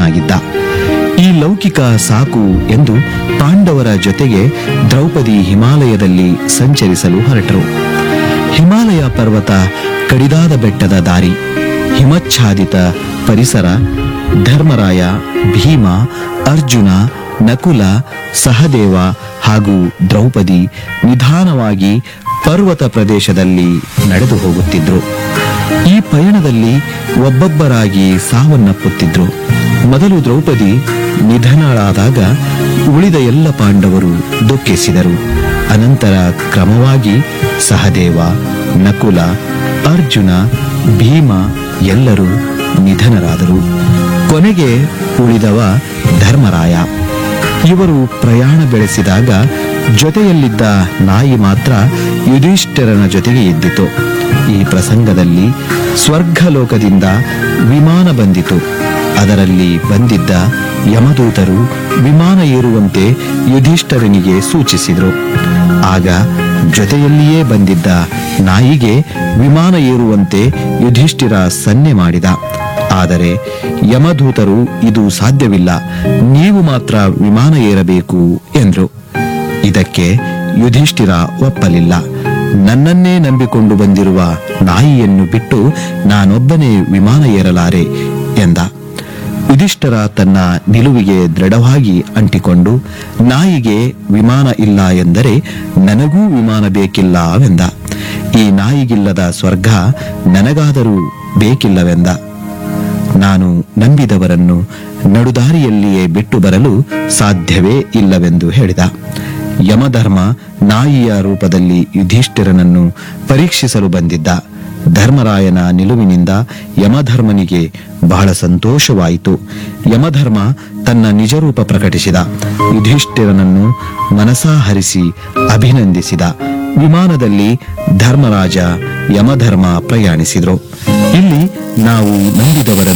ಸಮರ್ಥನಾಗಿದ್ದ ಈ ಲೌಕಿಕ ಸಾಕು ಎಂದು ಪಾಂಡವರ ಜೊತೆಗೆ ದ್ರೌಪದಿ ಹಿಮಾಲಯದಲ್ಲಿ ಸಂಚರಿಸಲು ಹೊರಟರು ಹಿಮಾಲಯ ಪರ್ವತ ಕಡಿದಾದ ಬೆಟ್ಟದ ದಾರಿ ಹಿಮಚ್ಛಾದಿತ ಪರಿಸರ ಧರ್ಮರಾಯ ಭೀಮ ಅರ್ಜುನ ನಕುಲ ಸಹದೇವ ಹಾಗೂ ದ್ರೌಪದಿ ನಿಧಾನವಾಗಿ ಪರ್ವತ ಪ್ರದೇಶದಲ್ಲಿ ನಡೆದು ಹೋಗುತ್ತಿದ್ರು ಈ ಪಯಣದಲ್ಲಿ ಒಬ್ಬೊಬ್ಬರಾಗಿ ಸಾವನ್ನಪ್ಪುತ್ತಿದ್ರು ಮೊದಲು ದ್ರೌಪದಿ ನಿಧನಳಾದಾಗ ಉಳಿದ ಎಲ್ಲ ಪಾಂಡವರು ದುಃಖಿಸಿದರು ಅನಂತರ ಕ್ರಮವಾಗಿ ಸಹದೇವ ನಕುಲ ಅರ್ಜುನ ಭೀಮ ಎಲ್ಲರೂ ನಿಧನರಾದರು ಕೊನೆಗೆ ಉಳಿದವ ಧರ್ಮರಾಯ ಇವರು ಪ್ರಯಾಣ ಬೆಳೆಸಿದಾಗ ಜೊತೆಯಲ್ಲಿದ್ದ ನಾಯಿ ಮಾತ್ರ ಯುಧಿಷ್ಠಿರನ ಜೊತೆಗೆ ಇದ್ದಿತು ಈ ಪ್ರಸಂಗದಲ್ಲಿ ಸ್ವರ್ಗಲೋಕದಿಂದ ವಿಮಾನ ಬಂದಿತು ಅದರಲ್ಲಿ ಬಂದಿದ್ದ ಯಮದೂತರು ವಿಮಾನ ಏರುವಂತೆ ಯುಧಿಷ್ಠರನಿಗೆ ಸೂಚಿಸಿದರು ಆಗ ಜೊತೆಯಲ್ಲಿಯೇ ಬಂದಿದ್ದ ನಾಯಿಗೆ ವಿಮಾನ ಏರುವಂತೆ ಯುಧಿಷ್ಠಿರ ಸನ್ನೆ ಮಾಡಿದ ಆದರೆ ಯಮದೂತರು ಇದು ಸಾಧ್ಯವಿಲ್ಲ ನೀವು ಮಾತ್ರ ವಿಮಾನ ಏರಬೇಕು ಎಂದ್ರು ಇದಕ್ಕೆ ಯುಧಿಷ್ಠಿರ ಒಪ್ಪಲಿಲ್ಲ ನನ್ನನ್ನೇ ನಂಬಿಕೊಂಡು ಬಂದಿರುವ ನಾಯಿಯನ್ನು ಬಿಟ್ಟು ನಾನೊಬ್ಬನೇ ವಿಮಾನ ಏರಲಾರೆ ಎಂದ ಯುಧಿಷ್ಠರ ತನ್ನ ನಿಲುವಿಗೆ ದೃಢವಾಗಿ ಅಂಟಿಕೊಂಡು ನಾಯಿಗೆ ವಿಮಾನ ಇಲ್ಲ ಎಂದರೆ ನನಗೂ ವಿಮಾನ ಬೇಕಿಲ್ಲವೆಂದ ಈ ನಾಯಿಗಿಲ್ಲದ ಸ್ವರ್ಗ ನನಗಾದರೂ ಬೇಕಿಲ್ಲವೆಂದ ನಾನು ನಂಬಿದವರನ್ನು ನಡುದಾರಿಯಲ್ಲಿಯೇ ಬಿಟ್ಟು ಬರಲು ಸಾಧ್ಯವೇ ಇಲ್ಲವೆಂದು ಹೇಳಿದ ಯಮಧರ್ಮ ನಾಯಿಯ ರೂಪದಲ್ಲಿ ಯುಧಿಷ್ಠಿರನನ್ನು ಪರೀಕ್ಷಿಸಲು ಬಂದಿದ್ದ ಧರ್ಮರಾಯನ ನಿಲುವಿನಿಂದ ಯಮಧರ್ಮನಿಗೆ ಬಹಳ ಸಂತೋಷವಾಯಿತು ಯಮಧರ್ಮ ತನ್ನ ನಿಜರೂಪ ಪ್ರಕಟಿಸಿದ ಯುಧಿಷ್ಠಿರನನ್ನು ಮನಸಾಹರಿಸಿ ಅಭಿನಂದಿಸಿದ ವಿಮಾನದಲ್ಲಿ ಧರ್ಮರಾಜ ಯಮಧರ್ಮ ಪ್ರಯಾಣಿಸಿದರು ಇಲ್ಲಿ ನಾವು ನಂಬಿದವರನ್ನು